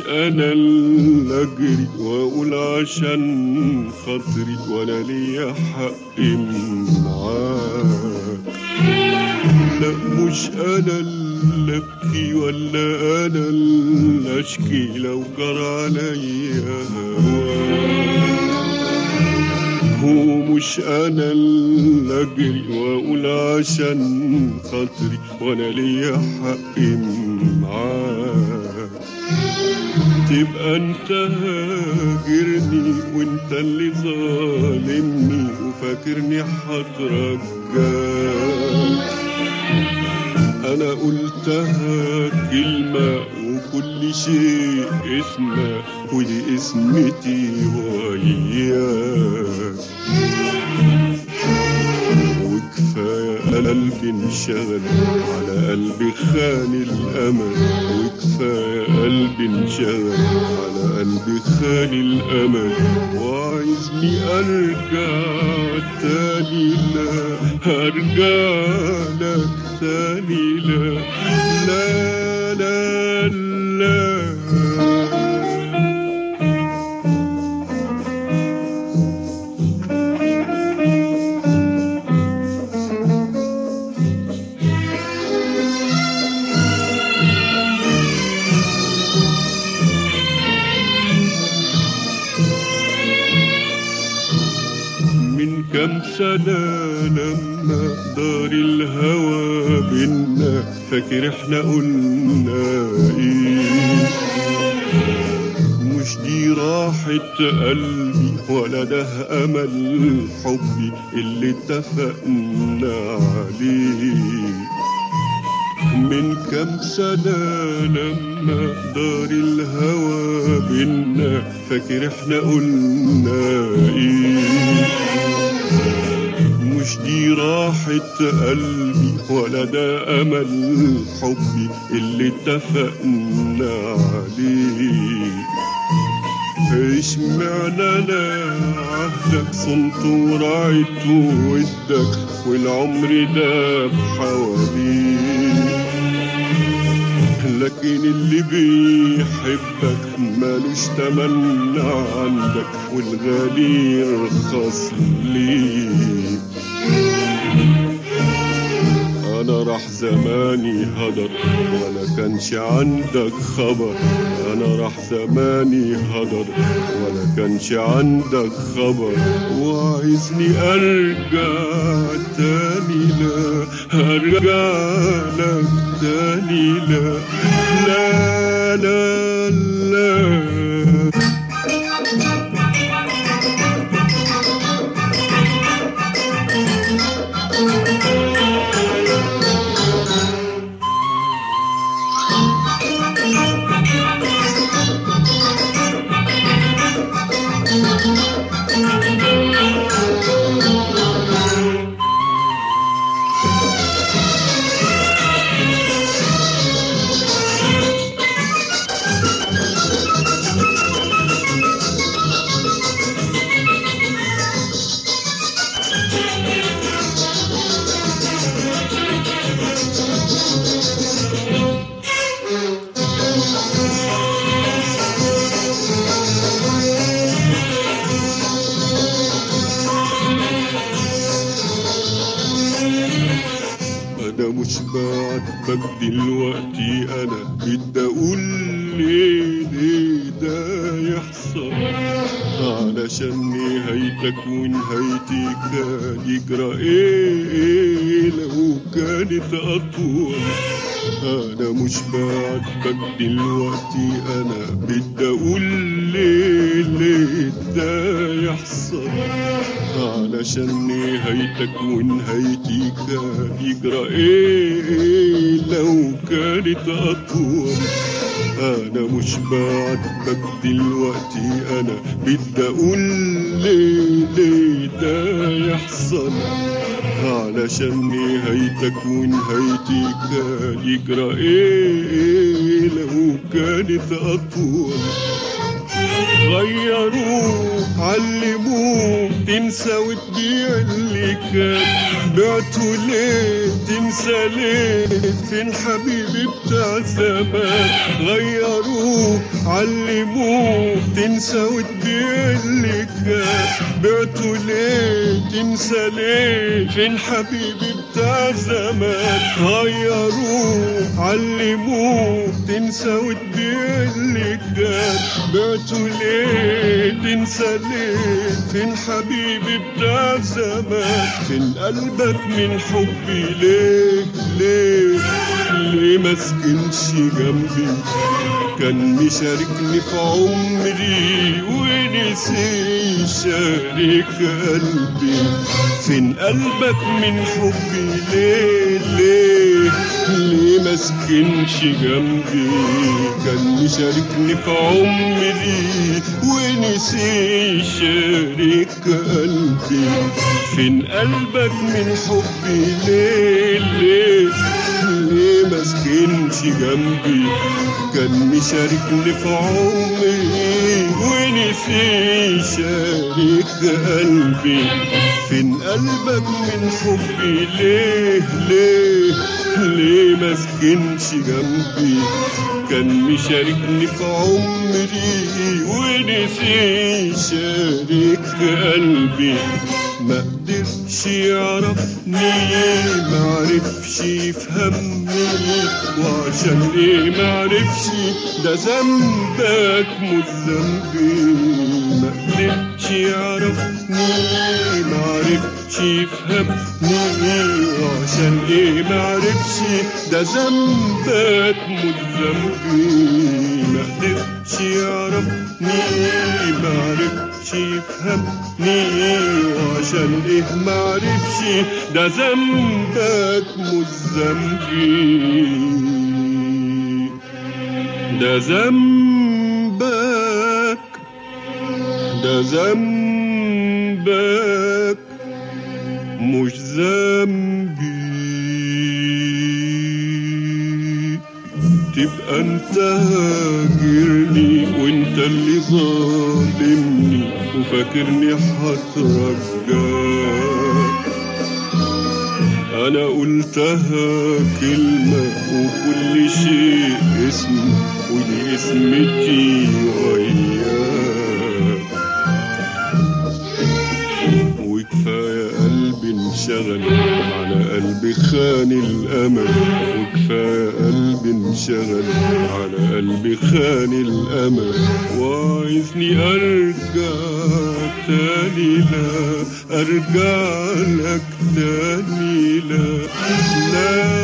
انا اللي اجري واقول عشان خاطري وانا ليا حق معاك لا مش انا اللي ابكي ولا انا اللي اشكي لو جرى عليا هواك ومش انا اللي اجري واقول عشان خاطري وانا ليا حق معاك تبقى انت هاجرني وانت اللي ظالمني وفاكرني هترجاك انا قلتها كلمة وكل شيء اسمه ودي اسمتي وياك وكفاية قلبي انشغل على قلبي خان الأمل وكفاية قلبي انشغل على قلبي خان الأمل وعايزني أرجع تاني لا هرجع لك تاني لا لا لا لا من كم سنة لما دار الهوى بينا فاكر احنا قلنا ايه مش دي راحة قلبي ولا ده أمل حبي اللي اتفقنا عليه من كم سنة لما دار الهوى بينا فاكر احنا قلنا ايه مش دي راحة قلبي ولا ده أمل حبي اللي اتفقنا عليه اشمعنى لا عهدك صنت ورعيت ودك والعمر ده بحواليك لكن اللي بيحبك مالوش تمنى عندك والغالي يرخص ليك انا راح زماني هدر ولا كانش عندك خبر انا راح زماني هدر ولا كانش عندك خبر وعايزني ارجع تاني لا هرجع لك تاني لا لا لا لا انا مش بعاتبك دلوقتي انا بدي اقول ليه ليه ده يحصل علشان نهايتك ونهايتي كان يجرى ايه لو كانت اطول انا مش بعاتبك دلوقتي انا بدي اقول ليه ليه ده يحصل علشان نهايتك ونهايتي كان يجرى ايه لو كانت اطول انا مش بعاتبك دلوقتي انا بدي اقول ليه ليه ده يحصل علشان نهايتك ونهايتي كان يجرى ايه لو كانت اطول غيروه علموه تنسى وتبيع اللي كان بعته ليه تنسى ليه فين حبيبي بتاع زمان غيروه علموه تنسى وتبيع اللي كان بعته ليه تنسى ليه فين حبيبي بتاع زمان غيروه علموه تنسى وتبيع اللي كان بعته ليه تنسى ليه فين حبيبي بتاع زمان فين قلبك من حبي ليه ليه ليه ما سكنش جنبي كان مشاركني في عمري ونسي يشارك قلبي فين قلبك من حبي ليه ليه ليه ما سكنش جنبي كان مشاركني في عمري ونسي يشارك قلبي فين قلبك من حبي ليه ليه ليه ما سكنش جنبي كان مشاركني في عمري ونسي يشارك قلبي فين قلبك من حبي ليه ليه ليه ما سكنش جنبي كان مشاركني في عمري ونسي يشارك قلبي ما قدرش يعرفني ما عرفش يفهمني وعشان ايه ما عرفش ده ذنبك مش ذنبي ما قدرش يعرفني ما عرفش يفهمني وعشان ايه ما عرفش ده ذنبك مش ذنبي ما قدرش يعرفني ما عرفش يفهمني وعشان ايه ما عرفش ده ذنبك مش ذنبي ده ذنبك ده ذنبك مش ذنبي تبقى انت هاجرني وانت اللي ظالمني وفاكرني هترجاك انا قلتها كلمة وكل شيء اسم ودي اسمتي وياك وكفاية قلبي انشغل على قلبي خان الأمل وكفاية قلبي انشغل على قلبي خان الأمل وعايزني أرجع تاني لا أرجع لك تاني لا لا